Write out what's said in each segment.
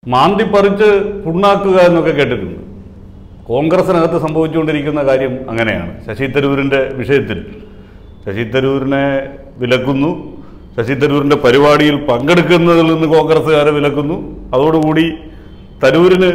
മാന്തി പറിച്ച് പുണ്ണാക്കുക എന്നൊക്കെ കേട്ടിട്ടുണ്ട് കോൺഗ്രസിനകത്ത് സംഭവിച്ചുകൊണ്ടിരിക്കുന്ന കാര്യം അങ്ങനെയാണ് ശശി തരൂരിൻ്റെ വിഷയത്തിൽ ശശി തരൂരിനെ വിലക്കുന്നു ശശി തരൂരിൻ്റെ പരിപാടിയിൽ പങ്കെടുക്കുന്നതിൽ നിന്ന് കോൺഗ്രസ്സുകാരെ വിലക്കുന്നു അതോടുകൂടി തരൂരിന്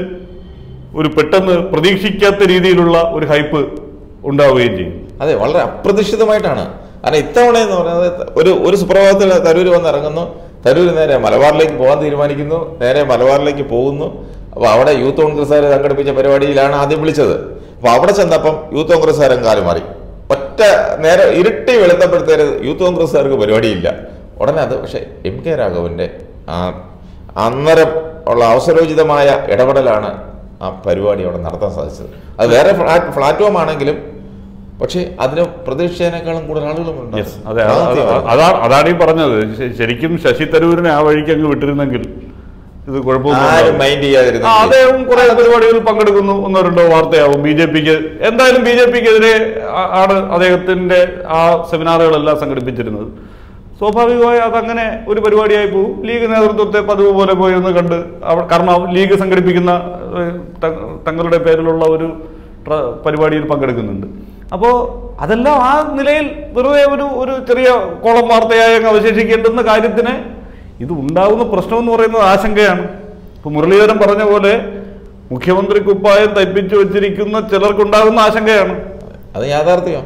ഒരു പെട്ടെന്ന് പ്രതീക്ഷിക്കാത്ത രീതിയിലുള്ള ഒരു ഹൈപ്പ് ഉണ്ടാവുകയും ചെയ്യും അതെ വളരെ അപ്രതീക്ഷിതമായിട്ടാണ് കാരണം ഇത്തവണ എന്ന് പറയുന്നത് ഒരു ഒരു സുപ്രഭാതത്തിൽ തരൂര് വന്ന് ഇറങ്ങുന്നു തരൂര് നേരെ മലബാറിലേക്ക് പോകാൻ തീരുമാനിക്കുന്നു നേരെ മലബാറിലേക്ക് പോകുന്നു അപ്പോൾ അവിടെ യൂത്ത് കോൺഗ്രസ്സുകാർ സംഘടിപ്പിച്ച പരിപാടിയിലാണ് ആദ്യം വിളിച്ചത് അപ്പോൾ അവിടെ ചെന്നപ്പം യൂത്ത് കോൺഗ്രസ്സുകാരൻ കാലം മാറി ഒറ്റ നേരെ ഇരുട്ടി വെളുത്തപ്പെടുത്തേര് യൂത്ത് കോൺഗ്രസ്സുകാർക്ക് പരിപാടിയില്ല ഉടനെ അത് പക്ഷേ എം കെ രാഘവന്റെ ആ അന്നേരം ഉള്ള അവസരോചിതമായ ഇടപെടലാണ് ആ പരിപാടി അവിടെ നടത്താൻ സാധിച്ചത് അത് വേറെ ഫ്ലാറ്റ് പ്ലാറ്റ്ഫോം ആണെങ്കിലും പക്ഷേ അതിന് പ്രതീക്ഷിച്ചതിനേക്കാളും കൂടുതൽ ആളുകളും യെസ് അതെ അത് അത് അതാണ് അതാണ് ഈ പറഞ്ഞത് ശ- ശരിക്കും ശശി തരൂരിനെ ആ വഴിക്ക് അങ്ങ് വിട്ടിരുന്നെങ്കിൽ ഇത് കുഴപ്പമൊന്നും ആരും ഉണ്ടാവില്ല. മൈൻഡ് ആ, ചെയ്യാതിരുന്നു അദ്ദേഹം കുറെ പരിപാടികളിൽ പങ്കെടുക്കുന്നു ഒന്നോ രണ്ടോ വാർത്തയാവും ബി ജെ പിക്ക് എന്തായാലും ബി ജെ പിക്കെതിരെ ആണ് അദ്ദേഹത്തിന്റെ ആ സെമിനാറുകളെല്ലാം സംഘടിപ്പിച്ചിരുന്നത് സ്വാഭാവികമായി അതങ്ങനെ ഒരു പരിപാടിയായി പോകും ലീഗ് നേതൃത്വത്തെ പതിവ് പോലെ പോയിരുന്ന് കണ്ട് അവ- കാരണം ലീഗ് സംഘടിപ്പിക്കുന്ന ഏഹ്, ത- തങ്ങളുടെ പേരിലുള്ള ഒരു ട്ര- പരിപാടിയിൽ പങ്കെടുക്കുന്നുണ്ട് അപ്പോൾ അതെല്ലാം ആ നിലയിൽ വെറുതെ ഒരു ഒരു ചെറിയ കോളം വാർത്തയായി അങ്ങ് അവശേഷിക്കേണ്ടുന്ന കാര്യത്തിന് ഇത് ഉണ്ടാകുന്ന പ്രശ്നം എന്ന് പറയുന്നത് ആശങ്കയാണ് ഇപ്പൊ മുരളീധരൻ പറഞ്ഞ പോലെ മുഖ്യമന്ത്രി കുപ്പായം തയ്പ്പിച്ചു വെച്ചിരിക്കുന്ന ചിലർക്കുണ്ടാകുന്ന ആശങ്കയാണ് അത് യാഥാർത്ഥ്യം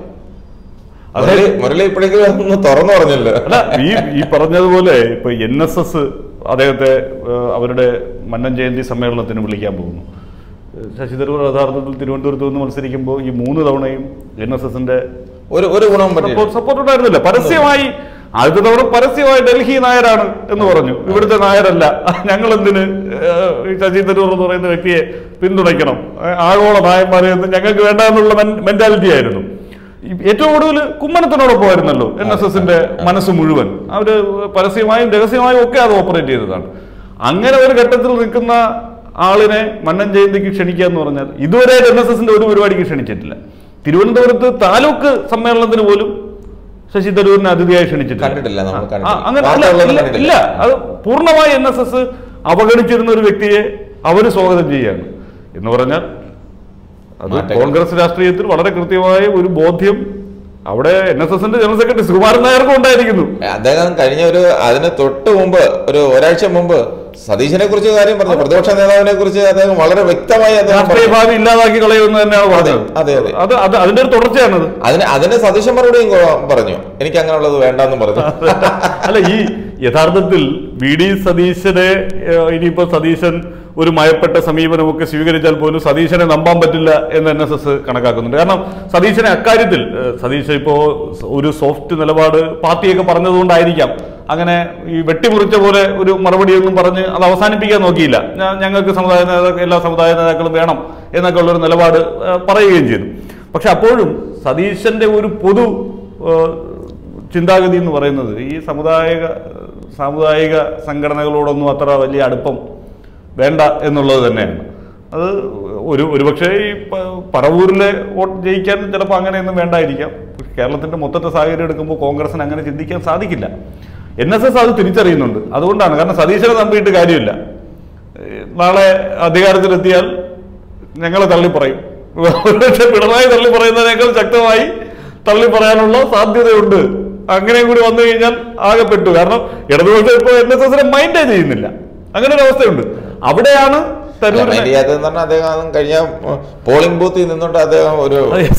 അതെ. മുരളി മുരളി ഇപ്പോഴേക്കും ഒന്ന് തുറന്നു പറഞ്ഞല്ലോ അല്ല ഈ ഈ പറഞ്ഞതുപോലെ ഇപ്പൊ എൻ എസ് എസ് അദ്ദേഹത്തെ ഏഹ്, അവരുടെ മന്നൻ ജയന്തി സമ്മേളനത്തിന് വിളിക്കാൻ പോകുന്നു ഏഹ്, ശശി തരൂർ യഥാർത്ഥത്തിൽ തിരുവനന്തപുരത്ത് നിന്ന് മത്സരിക്കുമ്പോൾ ഈ മൂന്ന് തവണയും എൻ എസ് എസിന്റെ ഒരു ഒരു ഗുണവും പറ്റില്ല സപ്പോർട്ട് ഉണ്ടായിരുന്നില്ല പരസ്യമായി ആദ്യത്തെ തവണ പരസ്യമായി ഡൽഹി നായരാണ് എന്ന് പറഞ്ഞു ഇവിടുത്തെ നായരല്ല ഞങ്ങൾ എന്തിന് ഏഹ്, ഈ ശശി തരൂർ എന്ന് പറയുന്ന വ്യക്തിയെ പിന്തുണയ്ക്കണം ഏഹ്, ആഗോള നായന്മാരെ ഒന്നും ഞങ്ങൾക്ക് വേണ്ട എന്നുള്ള മെന്റാലിറ്റി ആയിരുന്നു ഈ ഏറ്റവും കൂടുതൽ കുമ്മനത്തിനോടൊപ്പമായിരുന്നല്ലോ എൻ എസ് എസിന്റെ മനസ്സ് മുഴുവൻ അവര് പരസ്യമായും രഹസ്യമായും ഒക്കെ അത് ഓപ്പറേറ്റ് ചെയ്തതാണ് അങ്ങനെ ഒരു ഘട്ടത്തിൽ നിൽക്കുന്ന ആളിനെ മന്നൻ ജയന്തിക്ക് ക്ഷണിക്കുക എന്ന് പറഞ്ഞാൽ ഇതുവരെ എൻ എസ് എസിന്റെ ഒരു പരിപാടിക്ക് ക്ഷണിച്ചിട്ടില്ല തിരുവനന്തപുരത്ത് താലൂക്ക് സമ്മേളനത്തിന് പോലും ശശി തരൂരിനെ അതിഥിയായി ക്ഷണിച്ചിട്ടില്ല കണ്ടിട്ടില്ല, നമ്മൾ ആ, കണ്ടിട്ടില്ല. അങ്ങനെ അല്ല, വാർത്തകളിലൊന്നും ഇല്ല, കണ്ടിട്ടില്ല. ഇല്ല അത് പൂർണ്ണമായി എൻ എസ് എസ് അവഗണിച്ചിരുന്ന ഒരു വ്യക്തിയെ അവര് സ്വാഗതം ചെയ്യുകയാണ് എന്ന് പറഞ്ഞാൽ അത് മാറ്റങ്ങൾ. കോൺഗ്രസ് രാഷ്ട്രീയത്തിൽ വളരെ കൃത്യമായ ഒരു ബോധ്യം അവിടെ എൻ എസ് എസിന്റെ ജനറൽ സെക്രട്ടറി സുകുമാരൻ നായർക്കും ഉണ്ടായിരിക്കുന്നു അദ്ദേഹം കഴിഞ്ഞ ഒരു അതിന് തൊട്ട് മുമ്പ് ഒരു ഒരാഴ്ച മുമ്പ് സതീശനെ കുറിച്ച് കാര്യം പറഞ്ഞു പ്രതിപക്ഷ നേതാവിനെ കുറിച്ച് അദ്ദേഹം വളരെ വ്യക്തമായി അദ്ദേഹം രാഷ്ട്രീയ പറഞ്ഞു. ഭാവി ഇല്ലാതാക്കി കളയുമെന്ന് തന്നെയാണ് പറഞ്ഞത് അതെ, അതെ. അത് അത് അതിന്റെ ഒരു തുടർച്ചയാണത് അതിന് അതിന് സതീശൻ മറുപടിയും കൊ- പറഞ്ഞു എനിക്ക് അങ്ങനെയുള്ളത് വേണ്ടെന്നും പറഞ്ഞു അല്ല ഈ യഥാർത്ഥത്തിൽ വി ഡി സതീശനെ ഏഹ്, ഇനിയിപ്പോ സതീശൻ ഒരു മയപ്പെട്ട സമീപനമൊക്കെ സ്വീകരിച്ചാൽ പോലും സതീശനെ നമ്പാൻ പറ്റില്ല എന്ന് എൻ എസ് എസ് കണക്കാക്കുന്നുണ്ട് കാരണം സതീശനെ അക്കാര്യത്തിൽ ഏഹ്, സതീശൻ ഇപ്പോ ഒരു സോഫ്റ്റ് നിലപാട് പാർട്ടിയൊക്കെ പറഞ്ഞതുകൊണ്ടായിരിക്കാം അങ്ങനെ ഈ വെട്ടിമുറിച്ച പോലെ ഒരു മറുപടിയൊന്നും പറഞ്ഞ് അത് അവസാനിപ്പിക്കാൻ നോക്കിയില്ല ഞ- ഞങ്ങൾക്ക് സമുദായ നേതാക്കൾ എല്ലാ സമുദായ നേതാക്കളും വേണം എന്നൊക്കെ ഉള്ളൊരു നിലപാട് ഏഹ്, പറയുകയും ചെയ്തു പക്ഷെ അപ്പോഴും സതീശന്റെ ഒരു പൊതു ഏഹ്, ചിന്താഗതി എന്ന് പറയുന്നത് ഈ സമുദായിക സാമുദായിക സംഘടനകളോടൊന്നും അത്ര വലിയ അടുപ്പം വേണ്ട എന്നുള്ളത് തന്നെയാണ് അത് ഒരു ഒരുപക്ഷെ ഈ പ- പറവൂരിലെ വോട്ട് ജയിക്കാൻ ചിലപ്പോൾ അങ്ങനെയൊന്നും വേണ്ടായിരിക്കാം പക്ഷെ കേരളത്തിന്റെ മൊത്തത്തെ സാഹചര്യം എടുക്കുമ്പോൾ കോൺഗ്രസിന് അങ്ങനെ ചിന്തിക്കാൻ സാധിക്കില്ല എൻ എസ് എസ് അത് തിരിച്ചറിയുന്നുണ്ട് അതുകൊണ്ടാണ് കാരണം സതീശനെ നമ്പിയിട്ട് കാര്യമില്ല ഏഹ് നാളെ അധികാരത്തിലെത്തിയാൽ ഞങ്ങളെ തള്ളി പറയും പക്ഷെ പിണറായി തള്ളി പറയുന്നതിനേക്കാൾ ശക്തമായി തള്ളി പറയാനുള്ള സാധ്യതയുണ്ട് അങ്ങനെയും കൂടി വന്നു കഴിഞ്ഞാൽ ആകെപ്പെട്ടു കാരണം ഇടതുപക്ഷം ഇപ്പോൾ എൻ എസ് എസിനെ മൈൻഡേ ചെയ്യുന്നില്ല അങ്ങനെ ഒരു അവസ്ഥയുണ്ട് അവിടെയാണ് തരൂരിനെ മൈൻഡ് ചെയ്യാത്തതെന്ന് പറഞ്ഞാൽ അദ്ദേഹം കഴിഞ്ഞ പോളിംഗ് ബൂത്തിൽ നിന്നുകൊണ്ട് അദ്ദേഹം ഒരു Yes.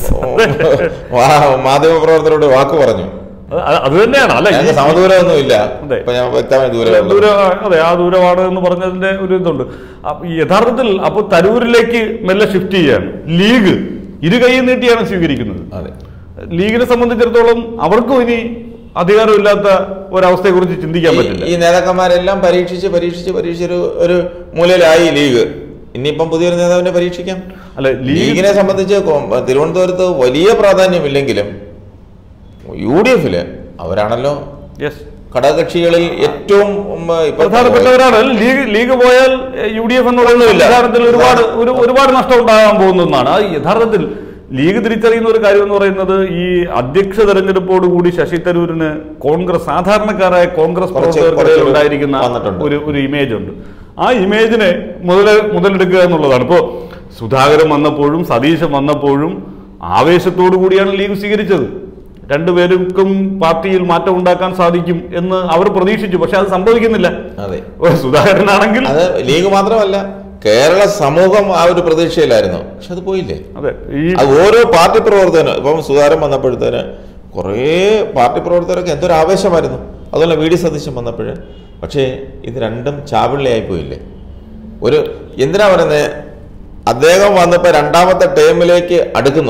മാധ്യമ പ്രവർത്തകരോട് വാക്ക് പറഞ്ഞു അത് അത് തന്നെയാണ് അല്ല ഈ- ഞങ്ങൾക്ക് സമദൂരമൊന്നും ഇല്ല അതെ. ഇപ്പൊ ഞാൻ വ്യക്തമായ ദൂരം ദൂരം അതെ ആ ദൂരമാണ് എന്ന് പറഞ്ഞതിന്റെ ഒരു ഇതുണ്ട് അപ്പൊ ഈ യഥാർത്ഥത്തിൽ അപ്പൊ തരൂരിലേക്ക് മെല്ലെ ഷിഫ്റ്റ് ചെയ്യാണ് ലീഗ് ഇരു കൈ നീട്ടിയാണ് സ്വീകരിക്കുന്നത് അതെ ലീഗിനെ സംബന്ധിച്ചിടത്തോളം അവർക്കും ഇനി അധികാരമില്ലാത്ത ഒരവസ്ഥയെ കുറിച്ച് ചിന്തിക്കാൻ ഈ- പറ്റില്ല ഈ നേതാക്കന്മാരെല്ലാം പരീക്ഷിച്ച് പരീക്ഷിച്ച് പരീക്ഷിച്ചൊരു ഒരു മൂലയിലായി ലീഗ് ഇനിയിപ്പം പുതിയൊരു നേതാവിനെ പരീക്ഷിക്കാം അല്ല ലീഗ് ലീഗിനെ സംബന്ധിച്ച് കോ- തിരുവനന്തപുരത്ത് വലിയ പ്രാധാന്യമില്ലെങ്കിലും യു ഡി എഫില് അവരാണല്ലോ യെസ് ഘടകകക്ഷികളിൽ ഏറ്റവും ഉം, ഇപ്പൊ പ്രധാനപ്പെട്ടവരാണ് ലീഗ് ലീഗ് പോയാൽ യു ഡി എഫ് എന്നുള്ള അധികാരത്തിൽ ഒരുപാട് ഒരു ഒരുപാട് നഷ്ടം ഉണ്ടാകാൻ പോകുന്നതാണ് അത് യഥാർത്ഥത്തിൽ ലീഗ് തിരിച്ചറിയുന്ന ഒരു കാര്യം എന്ന് പറയുന്നത് ഈ അധ്യക്ഷ തെരഞ്ഞെടുപ്പോടുകൂടി ശശി തരൂരിന് കോൺഗ്രസ് സാധാരണക്കാരായ കോൺഗ്രസ് കുറച്ച് പ്രവർത്തകർക്കിടയിൽ കുറച്ചൊരു ഉണ്ടായിരിക്കുന്ന വന്നിട്ടുണ്ട്. ഒരു ഒരു ഇമേജ് ഉണ്ട് ആ ഇമേജിനെ മുതൽ മുതലെടുക്കുക എന്നുള്ളതാണ് ഇപ്പോൾ സുധാകരൻ വന്നപ്പോഴും സതീശൻ വന്നപ്പോഴും ആവേശത്തോടു കൂടിയാണ് ലീഗ് സ്വീകരിച്ചത് രണ്ടുപേർക്കും പാർട്ടിയിൽ മാറ്റം ഉണ്ടാക്കാൻ സാധിക്കും എന്ന് അവർ പ്രതീക്ഷിച്ചു പക്ഷെ അത് സംഭവിക്കുന്നില്ല അതെ ഓ, സുധാകരനാണെങ്കിൽ അത് ലീഗ് മാത്രമല്ല കേരള സമൂഹം ആ ഒരു പ്രതീക്ഷയിലായിരുന്നു പക്ഷെ അത് പോയില്ലേ അതെ ഈ അത് ഓരോ പാർട്ടി പ്രവർത്തനം ഇപ്പം സുധാകരൻ വന്നപ്പോഴത്തേന് കുറേ പാർട്ടി പ്രവർത്തകരൊക്കെ എന്തൊരു ആവേശമായിരുന്നു അതുപോലെ വി ഡി സതീശൻ വന്നപ്പോൾ പക്ഷേ ഇത് രണ്ടും ചാവിള്ളിയായി പോയില്ലേ ഒരു എന്തിനാ പറയുന്നത് അദ്ദേഹം വന്നപ്പോൾ രണ്ടാമത്തെ ടേമിലേക്ക് അടുക്കുന്നു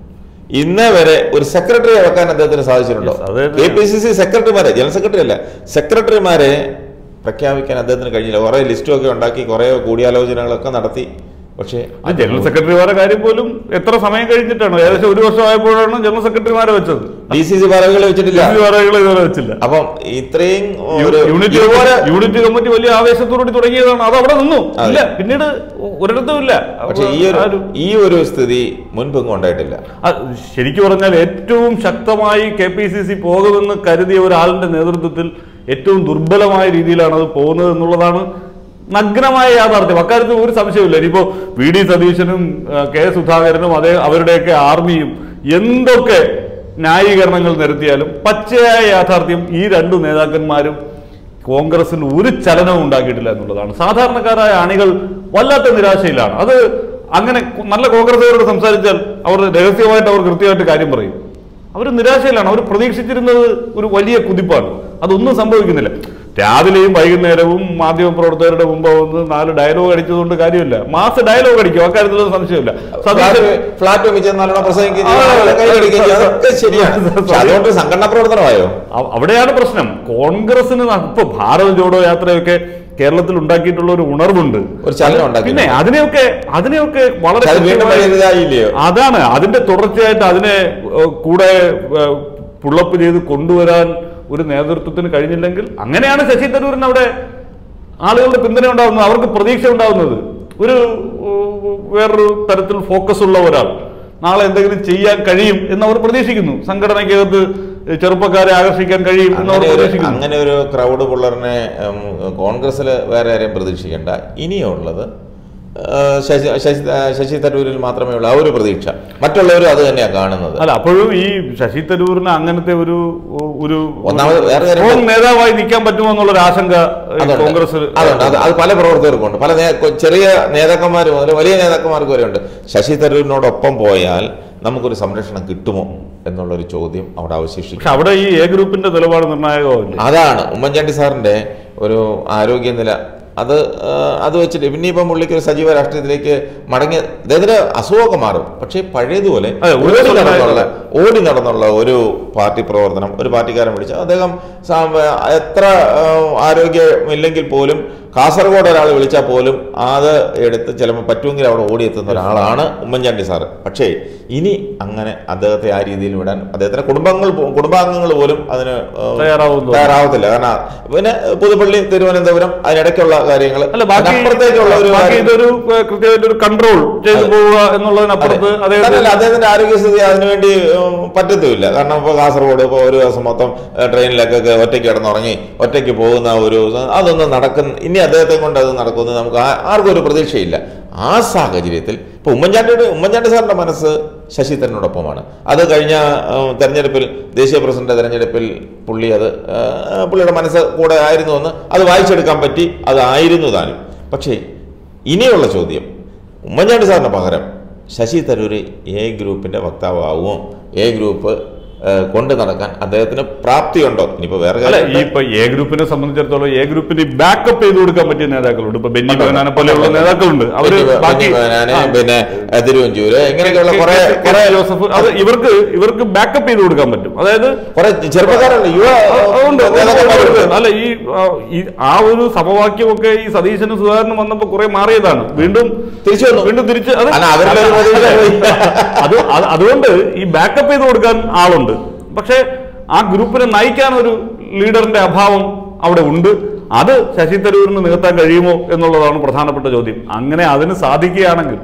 ഇന്നേ വരെ ഒരു സെക്രട്ടറിയെ വെക്കാൻ അദ്ദേഹത്തിന് സാധിച്ചിട്ടുണ്ടോ Yes, അതെ, അതെ. കെ പി സി സി സെക്രട്ടറിമാരെ ജനറൽ സെക്രട്ടറി അല്ല സെക്രട്ടറിമാരെ പ്രഖ്യാപിക്കാൻ അദ്ദേഹത്തിന് കഴിഞ്ഞില്ല കുറേ ലിസ്റ്റും ഒക്കെ ഉണ്ടാക്കി കുറേ കൂടിയാലോചനകളൊക്കെ നടത്തി പക്ഷേ ആ ജനറൽ സെക്രട്ടറിമാരുടെ കാര്യം പോലും എത്ര സമയം കഴിഞ്ഞിട്ടാണ് ഏകദേശം ഒരു വർഷം ആയപ്പോഴാണ് ജനറൽ സെക്രട്ടറിമാരെ വെച്ചത് ഡി സി സി പദവികൾ വെച്ചിട്ടില്ല സെക്രട്ടറിമാരുകൾ ഇതുവരെ വെച്ചില്ല അപ്പം ഇത്രയും യു- ഒരു യൂണിറ്റ് ഇതുപോലെ യൂണിറ്റ് കമ്മിറ്റി വലിയ ആവേശത്തോടുകൂടി തുടങ്ങിയതാണ് അത് അവിടെ നിന്നു അതെ. ഇല്ല പിന്നീട് ഒരിടത്തും ഇല്ല പക്ഷെ ഈ ആ ഒരു ഈ ഒരു സ്ഥിതി മുൻപെങ്ങും ഉണ്ടായിട്ടില്ല ആ, ശരിക്കു പറഞ്ഞാൽ ഏറ്റവും ശക്തമായി കെ പി സി സി പോകുമെന്ന് കരുതിയ ഒരാളിന്റെ നേതൃത്വത്തിൽ ഏറ്റവും ദുർബലമായ രീതിയിലാണ് അത് പോകുന്നത് എന്നുള്ളതാണ് നഗ്നമായ യാഥാർത്ഥ്യം അക്കാര്യത്തിൽ ഒരു സംശയമില്ല ഇനിയിപ്പോ വി ഡി സതീശനും ആ, കെ സുധാകരനും അതേ അവരുടെയൊക്കെ ആർമിയും എന്തൊക്കെ ന്യായീകരണങ്ങൾ നിരത്തിയാലും പച്ചയായ യാഥാർത്ഥ്യം ഈ രണ്ടു നേതാക്കന്മാരും കോൺഗ്രസിന് ഒരു ചലനവും ഉണ്ടാക്കിയിട്ടില്ല എന്നുള്ളതാണ് സാധാരണക്കാരായ അണികൾ വല്ലാത്ത നിരാശയിലാണ് അത് അങ്ങനെ കു- നല്ല കോൺഗ്രസുകാരോട് സംസാരിച്ചാൽ അവർ രഹസ്യമായിട്ട് അവർ കൃത്യമായിട്ട് കാര്യം പറയും അവർ നിരാശയിലാണ് അവർ പ്രതീക്ഷിച്ചിരുന്നത് ഒരു വലിയ കുതിപ്പാണ് അതൊന്നും സംഭവിക്കുന്നില്ല രാവിലെയും വൈകുന്നേരവും മാധ്യമപ്രവർത്തകരുടെ മുമ്പ് വന്ന് നാല് ഡയലോഗ് അടിച്ചതുകൊണ്ട് കാര്യമില്ല മാസ് ഡയലോഗ് അടിക്കും അക്കാര്യത്തിലൊന്നും സംശയമില്ല സതീശൻ ഫ്ലാറ്റ് വെച്ച് നല്ലോണം പ്രസംഗിക്കുകയും ആ, ചെയ്യും, കൈയടിക്കുകയും ചെയ്യും. അതൊക്കെ ശരിയാണ് സ- പക്ഷെ അതുകൊണ്ട് സംഘടനാ പ്രവർത്തനമായോ അവ- അവിടെയാണ് പ്രശ്നം കോൺഗ്രസിന് ന- ഇപ്പൊ ഭാരത് ജോഡോ യാത്രയൊക്കെ കേരളത്തിൽ ഉണ്ടാക്കിയിട്ടുള്ള ഒരു ഉണർവുണ്ട് ഒരു ചലനം ഉണ്ടാക്കി പിന്നെ അതിനെയൊക്കെ അതിനെയൊക്കെ വളരെ പക്ഷെ അത് വീണ്ടും കൃത്യമായി- വലുതായില്ലയോ അതാണ് അതിന്റെ തുടർച്ചയായിട്ട് അതിനെ ഏഹ്, കൂടെ ഏഹ്, പുള്ളപ്പ് ചെയ്ത് കൊണ്ടുവരാൻ ഒരു നേതൃത്വത്തിന് കഴിഞ്ഞില്ലെങ്കിൽ അങ്ങനെയാണ് ശശി തരൂരിന് അവിടെ ആളുകളുടെ പിന്തുണ ഉണ്ടാകുന്നത് അവർക്ക് പ്രതീക്ഷ ഉണ്ടാകുന്നത് ഒരു ഏഹ്, വേറൊരു തരത്തിൽ ഫോക്കസ് ഉള്ള ഒരാൾ നാളെ എന്തെങ്കിലും ചെയ്യാൻ കഴിയും എന്ന് അവർ പ്രതീക്ഷിക്കുന്നു സംഘടനയ്ക്കകത്ത് ചെറുപ്പക്കാരെ ആകർഷിക്കാൻ കഴിയും എന്ന് അവർ അങ്ങനെ ഒരു പ്രതീക്ഷിക്കുന്നു അങ്ങനെ ഒരു ക്രൗഡ് പുള്ളറിനെ കോൺഗ്രസ്സിൽ വേറെ ആരെയും പ്രതീക്ഷിക്കേണ്ട ഇനിയുള്ളത് ആ, ശശി ശശി ശശി തരൂരിൽ മാത്രമേ ഉള്ളൂ ആ ഒരു പ്രതീക്ഷ മറ്റുള്ളവരും അത് തന്നെയാണ് കാണുന്നത് അല്ല അപ്പോഴും ഈ ശശി തരൂരിന് അങ്ങനത്തെ ഒരു ഒരു ഒന്നാമത് വേറെ കാര്യം strong നേതാവായി നിൽക്കാൻ പറ്റുമോ എന്നുള്ളൊരു ആശങ്ക ഈ അതുണ്ട്. കോൺഗ്രസ് അതുണ്ട് അത് അത് പല പ്രവർത്തകർക്കും ഉണ്ട് പല നേ- കൊ- ചെറിയ നേതാക്കന്മാർ മുതൽ വലിയ നേതാക്കന്മാർക്ക് വരെ ഉണ്ട് ശശി തരൂരിനോടൊപ്പം പോയാൽ നമുക്കൊരു സംരക്ഷണം കിട്ടുമോ എന്നുള്ളൊരു ചോദ്യം അവിടെ അവശേഷിക്കും പക്ഷെ അവിടെ ഈ എ ഗ്രൂപ്പിന്റെ നിലപാട് നിർണായകമല്ലേ അതാണ് ഉമ്മൻചാണ്ടി സാറിന്റെ ഒരു ആരോഗ്യനില അത് ആ, അത് വെച്ചിട്ട് പിന്നെ ഇപ്പം പുള്ളിക്ക് ഒരു സജീവ രാഷ്ട്രീയത്തിലേക്ക് മടങ്ങി അദ്ദേഹത്തിന് അസുഖമൊക്കെ മാറും പക്ഷേ പഴയതുപോലെ അതെ, ഒരു ഓടി ദിവസം നടന്നുള്ള ഓടി നടന്നുള്ള ഒരു പാർട്ടി പ്രവർത്തനം ഒരു പാർട്ടിക്കാരൻ വിളിച്ച് അദ്ദേഹം സാ- എത്ര ആ, ആരോഗ്യമില്ലെങ്കിൽ പോലും കാസർഗോഡ് ഒരാൾ വിളിച്ചാൽ പോലും അത് എടുത്ത് ചിലപ്പോൾ പറ്റുമെങ്കിൽ അവിടെ ഓടിയെത്തുന്ന ഒരാളാണ് ഉമ്മൻചാണ്ടി സാറ് പക്ഷേ ഇനി അങ്ങനെ അദ്ദേഹത്തെ ആ രീതിയിൽ വിടാൻ അദ്ദേഹത്തിന്റെ കുടുംബങ്ങൾ പോ- കുടുംബാംഗങ്ങൾ പോലും അതിന് ആ, തയ്യാറാവുന്നു. തയ്യാറാവത്തില്ല കാരണം പിന്നെ പുതുപ്പള്ളി തിരുവനന്തപുരം അതിനിടയ്ക്കുള്ള കാര്യങ്ങൾ അല്ല ബാക്കി അതിനപ്പുറത്തേക്കുള്ള ഒരു ബാക്കി കാര്യം- ഇതൊരു ഏഹ്, കൃത്യമായിട്ട് ഒരു കൺട്രോൾ ചെയ്തു അതെ. പോവുക എന്നുള്ളതിനപ്പുറത്ത് അതെ. അദ്ദേഹത്തിന് തന്നെയല്ല, അദ്ദേഹത്തിന്റെ ആരോഗ്യസ്ഥിതി അതിനുവേണ്ടി ഉം, പറ്റത്തുമില്ല കാരണം ഇപ്പോൾ കാസർഗോഡ് ഇപ്പോൾ ഒരു ദിവസം മൊത്തം ഏഹ്, ട്രെയിനിലൊക്കെ ഒറ്റയ്ക്ക് കിടന്നുറങ്ങി ഒറ്റയ്ക്ക് പോകുന്ന ഒരു അതൊന്നും നടക്കുന്ന ഇനി അദ്ദേഹത്തെ കൊണ്ട് അത് നടക്കുമെന്ന് നമുക്ക് ആ- ആർക്കും ഒരു പ്രതീക്ഷയില്ല ആ സാഹചര്യത്തിൽ ഇപ്പൊ ഉമ്മൻചാണ്ടിയുടെ ഉമ്മൻചാണ്ടി സാറിന്റെ മനസ്സ് ശശി തരൂരിനോടൊപ്പമാണ് അത് കഴിഞ്ഞ ഉം, തെരഞ്ഞെടുപ്പിൽ ദേശീയ പ്രസിഡന്റ് തെരഞ്ഞെടുപ്പിൽ പുള്ളി അത് ഏഹ്, പുള്ളിയുടെ മനസ്സ് കൂടെ ആയിരുന്നു എന്ന് അത് വായിച്ചെടുക്കാൻ പറ്റി അതായിരുന്നു താനും പക്ഷേ ഇനിയുള്ള ചോദ്യം ഉമ്മൻചാണ്ടി സാറിന് പകരം ശശി തരൂർ എ ഗ്രൂപ്പിന്റെ വക്താവുമോ എ ഗ്രൂപ്പ് ഏഹ്, കൊണ്ടു നടക്കാൻ അദ്ദേഹത്തിന് പ്രാപ്തിയുണ്ടോ ഇനിയിപ്പോ വേറെ അല്ല കാര്യം ഈ ഇപ്പൊ എ ഗ്രൂപ്പിനെ സംബന്ധിച്ചിടത്തോളം എ ഗ്രൂപ്പിന് ബാക്കപ്പ് ചെയ്ത് കൊടുക്കാൻ പറ്റിയ നേതാക്കളുണ്ട് ഇപ്പൊ ബെന്നി ബഹനാനെ പോലെയുള്ള നേതാക്കളുണ്ട് അവര് ബെന്നി- ബാക്കി ബെന്നി ബഹനാന്, ആ. പിന്നെ ഏഹ്, തിരുവഞ്ചൂര് ഇങ്ങനെയൊക്കെയുള്ള കുറെ കെ- കെ- കുറെ ജോസഫ് അത് ഇവർക്ക് ഇവർക്ക് ബാക്കപ്പ് ചെയ്ത് കൊടുക്കാൻ പറ്റും അതായത് കുറെ ചെറുപ്പക്കാരുണ്ട് യുവ അതുകൊണ്ട് നേതാക്കന്മാരുണ്ട്. അല്ല ഈ ആ, ഈ ആ ഒരു സമവാക്യമൊക്കെ ഈ സതീശനും സുധാകരനും വന്നപ്പോ കുറെ മാറിയതാണ് വീണ്ടും തിരിച്ചു വന്നു. വീണ്ടും തിരിച്ച് അത് അല്ല, അവരുടെ ഒരു പ്രതീക്ഷ അതെ. പോയി. അത് അത് അതുകൊണ്ട് ഈ ബാക്കപ്പ് ചെയ്ത് കൊടുക്കാൻ ആളുണ്ട് പക്ഷെ ആ ഗ്രൂപ്പിനെ നയിക്കാൻ ഒരു ലീഡറിന്റെ അഭാവം അവിടെ ഉണ്ട് അത് ശശി തരൂരിന് നികത്താൻ കഴിയുമോ എന്നുള്ളതാണ് പ്രധാനപ്പെട്ട ചോദ്യം അങ്ങനെ അതിന് സാധിക്കുകയാണെങ്കിൽ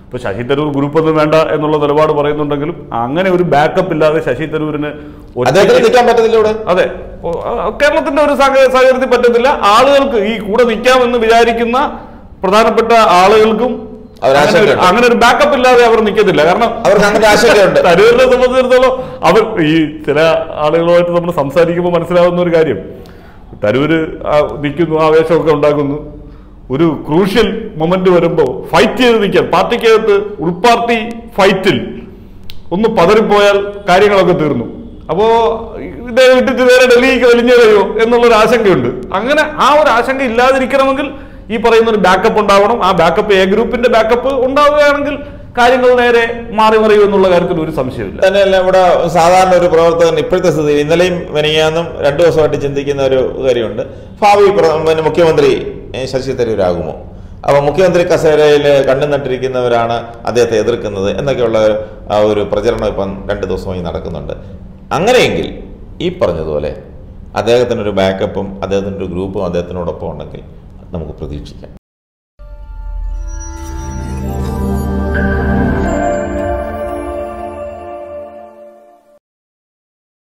ഇപ്പൊ ശശി തരൂർ ഗ്രൂപ്പ് ഒന്നും വേണ്ട എന്നുള്ള നിലപാട് പറയുന്നുണ്ടെങ്കിലും അങ്ങനെ ഒരു ബാക്കപ്പ് ഇല്ലാതെ ശശി തരൂരിന് ഒറ്റയ്ക്ക് അദ്ദേഹത്തിന് നിൽക്കാൻ പറ്റത്തില്ല ഇവിടെ അതെ ഓ, ആ, കേരളത്തിന്റെ ഒരു സാഹ- സാഹചര്യത്തിൽ പറ്റത്തില്ല ആളുകൾക്ക് ഈ കൂടെ നിൽക്കാമെന്ന് വിചാരിക്കുന്ന പ്രധാനപ്പെട്ട ആളുകൾക്കും അവർ അങ്ങനെ ഒരു- ആശങ്കയുണ്ട്. അങ്ങനെ ഒരു ബാക്കപ്പ് ഇല്ലാതെ അവർ നിൽക്കത്തില്ല കാരണം അവർക്ക് അങ്ങനെ ആശങ്കയുണ്ട് തരൂരിനെ സംബന്ധിച്ചിടത്തോളം അവർ ഈ ചില ആളുകളുമായിട്ട് നമ്മൾ സംസാരിക്കുമ്പോൾ മനസ്സിലാവുന്ന ഒരു കാര്യം തരൂര് ആ നിൽക്കുന്നു ആവേശമൊക്കെ ഉണ്ടാക്കുന്നു ഒരു ക്രൂഷ്യൽ മൊമെന്റ് വരുമ്പോൾ ഫൈറ്റ് ചെയ്ത് നിൽക്കാൻ പാർട്ടിക്കകത്ത് ഉൾപാർട്ടി ഫൈറ്റിൽ ഒന്ന് പതറിപ്പോയാൽ കാര്യങ്ങളൊക്കെ തീർന്നു അപ്പോ ഇദ്ദേഹം ഇട്ടിട്ട് നേരെ ഡൽഹിക്ക് വലിഞ്ഞു കഴിയോ എന്നുള്ളൊരു ആശങ്കയുണ്ട് അങ്ങനെ ആ ഒരു ആശങ്ക ഇല്ലാതിരിക്കണമെങ്കിൽ ഈ പറയുന്ന ഒരു ബാക്കപ്പ് ഉണ്ടാവണം ആ ബാക്കപ്പ് എ ഗ്രൂപ്പിന്റെ ബാക്കപ്പ് ഉണ്ടാവുകയാണെങ്കിൽ കാര്യങ്ങൾ നേരെ മാറി മറിയും എന്നുള്ള കാര്യത്തിൽ ഒരു സംശയമില്ല തന്നെയല്ല ഇവിടെ സാധാരണ ഒരു പ്രവർത്തകൻ ഇപ്പോഴത്തെ സ്ഥിതി ഇന്നലെയും മെനിയാന്നും രണ്ടു ദിവസമായിട്ട് ചിന്തിക്കുന്ന ഒരു കാര്യമുണ്ട് ഭാവി പ്ര- പിന്നെ മുഖ്യമന്ത്രി ഏ, ശശി തരൂരാകുമോ അപ്പൊ മുഖ്യമന്ത്രി കസേരയിൽ കണ്ണു നട്ടിരിക്കുന്നവരാണ് അദ്ദേഹത്തെ എതിർക്കുന്നത് എന്നൊക്കെയുള്ള ആ ഒരു പ്രചരണം ഇപ്പം രണ്ട് ദിവസമായി നടക്കുന്നുണ്ട് അങ്ങനെയെങ്കിൽ ഈ പറഞ്ഞതുപോലെ അദ്ദേഹത്തിനൊരു ബാക്കപ്പും അദ്ദേഹത്തിൻ്റെ ഒരു ഗ്രൂപ്പും അദ്ദേഹത്തിനോടൊപ്പം ഉണ്ടെങ്കിൽ നമുക്ക് പ്രതീക്ഷിക്കാം